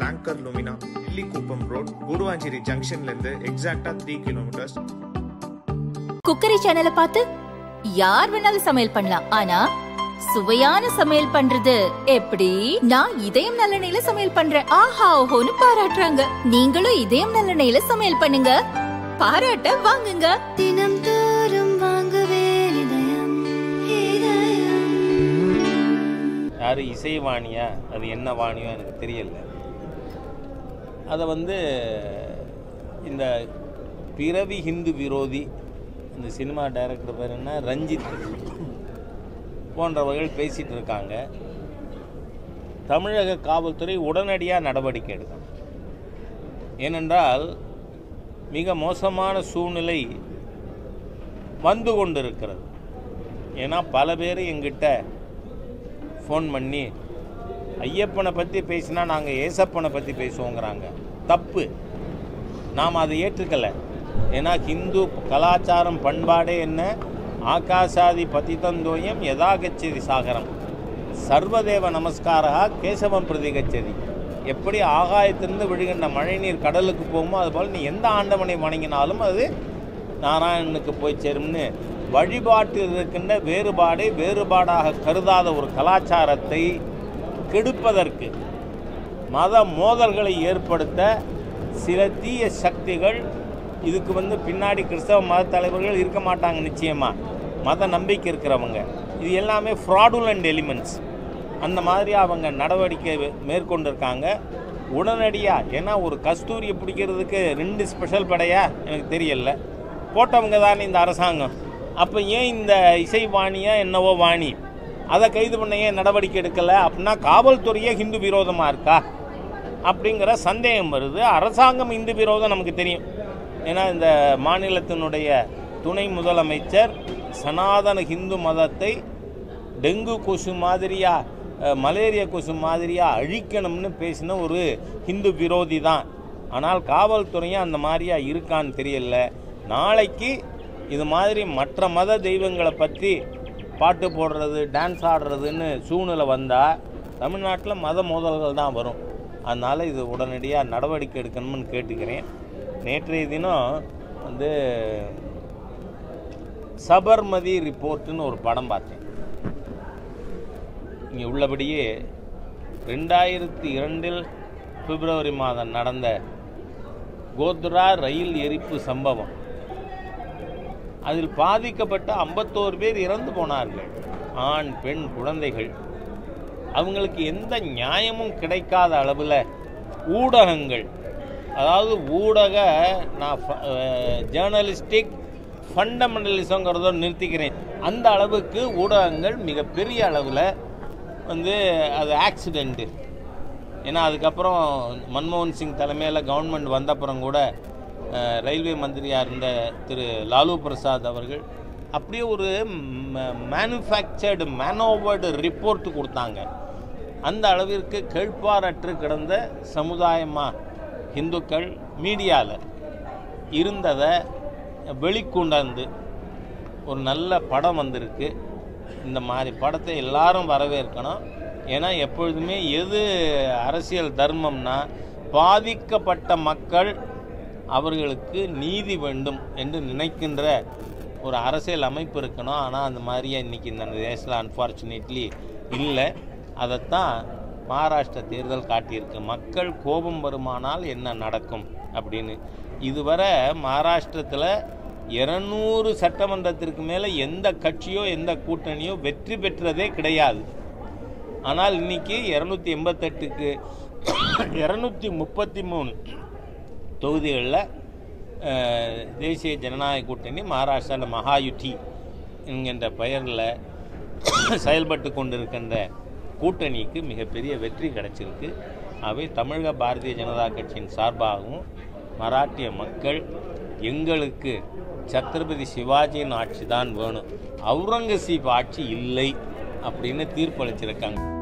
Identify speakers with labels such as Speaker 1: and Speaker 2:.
Speaker 1: anchor Lumina Illikuppam road Guduvanchery ஜங்ஷன்லேருந்து எக்ஸாக்டாக three kilometres
Speaker 2: cookery சேனலை பார்த்து யார் வேணாலும் சமையல் பண்ணலாம் ஆனா சுவையான சமையல் பண்றது எப்படி நான் இதயம் நல்லெண்ணெயில சமையல் பண்றேன் ஆஹா ஓஹோன்னு பாராட்டுறாங்க நீங்களும் இதயம் நல்லெண்ணெயில சமையல் பண்ணுங்க பாராட்ட வாங்குங்க
Speaker 3: தினம் தோறும் வாங்குவே இதயம் இதயம்
Speaker 4: யார் இசைவாணியா அது என்ன வாணியோ எனக்கு தெரியல அதை வந்து இந்த பிறவி ஹிந்து விரோதி இந்த சினிமா டைரக்டர் பேர் என்ன ரஞ்சித் போன்றவர்கள் பேசிகிட்டு இருக்காங்க தமிழக காவல்துறை உடனடியாக நடவடிக்கை எடுக்கணும் ஏனென்றால் மிக மோசமான சூழ்நிலை வந்து கொண்டிருக்கிறது ஏன்னா பல பேர் எங்கிட்ட ஃபோன் பண்ணி ஐயப்பனை பற்றி பேசினா நாங்கள் ஏசப்பனை பற்றி பேசுவோங்கிறாங்க தப்பு நாம் அதை ஏற்றுக்கலை ஏன்னா ஹிந்து கலாச்சாரம் பண்பாடே என்ன ஆகாசாதி பதிதந்தோயம் யதா கச்சதி சாகரம் சர்வதேவ நமஸ்காரா கேசவம் பிரதி கச்சதி எப்படி ஆகாயத்திலிருந்து விழுகின்ற மழைநீர் கடலுக்கு போகுமோ அதுபோல் நீ எந்த ஆண்டவனை வணங்கினாலும் அது நாராயணனுக்கு போய் சேரும்னு வழிபாட்டில் இருக்கின்ற வேறுபாடை வேறுபாடாக கருதாத ஒரு கலாச்சாரத்தை கெடுப்பதற்கு மத மோதல்களை ஏற்படுத்த சில தீய சக்திகள் இதுக்கு வந்து பின்னாடி கிறிஸ்தவ மத தலைவர்கள் இருக்க மாட்டாங்க நிச்சயமாக மத நம்பிக்கை இருக்கிறவங்க இது எல்லாமே ஃப்ராடுலண்ட் எலிமெண்ட்ஸ் அந்த மாதிரி அவங்க நடவடிக்கை மேற்கொண்டிருக்காங்க உடனடியாக ஏன்னா ஒரு கஸ்தூரியை பிடிக்கிறதுக்கு ரெண்டு ஸ்பெஷல் படையா எனக்கு தெரியல போட்டவங்க தானே இந்த அரசாங்கம் அப்போ ஏன் இந்த இசை வாணியா என்னவோ வாணி அதை கைது பண்ண ஏன் நடவடிக்கை எடுக்கலை அப்படின்னா காவல்துறையே ஹிந்து விரோதமாக இருக்கா அப்படிங்கிற சந்தேகம் வருது அரசாங்கம் இந்து விரோதம் நமக்கு தெரியும் ஏன்னா இந்த மாநிலத்தினுடைய துணை முதலமைச்சர் சனாதன ஹிந்து மதத்தை டெங்கு கொசு மாதிரியா அஹ், மலேரியா கொசு மாதிரியா அழிக்கணும்னு பேசின ஒரு ஹிந்து விரோதி தான் ஆனால் காவல்துறையும் அந்த மாதிரியா இருக்கான்னு தெரியல நாளைக்கு இது மாதிரி மற்ற மத தெய்வங்களை பற்றி பாட்டு போடுறது டான்ஸ் ஆடுறதுன்னு சூழ்நிலை வந்தால் தமிழ்நாட்டில் மத மோதல்கள் தான் வரும் அதனால் இது உடனடியாக நடவடிக்கை எடுக்கணும்னு கேட்டுக்கிறேன் நேற்றைய தினம் வந்து சபர்மதி ரிப்போர்ட்டுன்னு ஒரு படம் பார்த்தேன் இங்கே உள்ளபடியே ரெண்டாயிரத்தி இரண்டில் பிப்ரவரி மாதம் நடந்த கோத்ரா ரயில் எரிப்பு சம்பவம் அதில் பாதிக்கப்பட்ட ஐம்பத்தோரு பேர் இறந்து போனார்கள் ஆண் பெண் குழந்தைகள் அவங்களுக்கு எந்த நியாயமும் கிடைக்காத அளவில் ஊடகங்கள் அதாவது ஊடக நான் ஜேர்னலிஸ்டிக் ஃபண்டமெண்டலிசங்கிறத நிறுத்திக்கிறேன் அந்த அளவுக்கு ஊடகங்கள் மிகப்பெரிய அளவில் வந்து அது ஆக்சிடெண்ட்டு ஏன்னா அதுக்கப்புறம் மன்மோகன் சிங் தலைமையில் கவர்மெண்ட் வந்தப்புறம் கூட அஹ், ரயில்வே மந்திரியாக இருந்த திரு லாலு பிரசாத் அவர்கள் அப்படியே ஒரு மேனுஃபேக்சர்டு மேனோவர்டு ரிப்போர்ட் கொடுத்தாங்க அந்த அளவிற்கு கேட்பாரற்று கிடந்த சமுதாயமாக இந்துக்கள் மீடியாவில் இருந்ததை வெளிக்கொண்டாந்து ஒரு நல்ல படம் வந்திருக்கு இந்த மாதிரி படத்தை எல்லாரும் வரவேற்கணும் ஏன்னா எப்பொழுதுமே எது அரசியல் தர்மம்னா பாதிக்கப்பட்ட மக்கள் அவர்களுக்கு நீதி வேண்டும் என்று நினைக்கின்ற ஒரு அரசியல் அமைப்பு இருக்கணும் ஆனால் அந்த மாதிரியே இன்றைக்கி இந்த தேசத்தில் அன்ஃபார்ச்சுனேட்லி இல்லை அதைத்தான் மகாராஷ்டிர தேர்தல் காட்டியிருக்கு மக்கள் கோபம் வருமானால் என்ன நடக்கும் அப்படின்னு இதுவரை மகாராஷ்டிரத்தில் இருநூறு சட்டமன்றத்திற்கு மேலே எந்த கட்சியோ எந்த கூட்டணியோ வெற்றி பெற்றதே கிடையாது ஆனால் இன்னைக்கு இரநூத்தி எண்பத்தெட்டுக்கு இரநூத்தி முப்பத்தி மூணு தொகுதிகளில் அஹ், தேசிய ஜனநாயக கூட்டணி மகாராஷ்டிராவில் மகாயுத்தி என்கின்ற பெயரில் செயல்பட்டு கொண்டிருக்கின்ற கூட்டணிக்கு மிகப்பெரிய வெற்றி கிடைச்சிருக்கு அவை தமிழக பாரதிய ஜனதா கட்சியின் சார்பாகவும் மராட்டிய மக்கள் எங்களுக்கு சத்ரபதி சிவாஜியின் ஆட்சி தான் வேணும் அவுரங்கசீப் ஆட்சி இல்லை அப்படின்னு தீர்ப்பளிச்சிருக்காங்க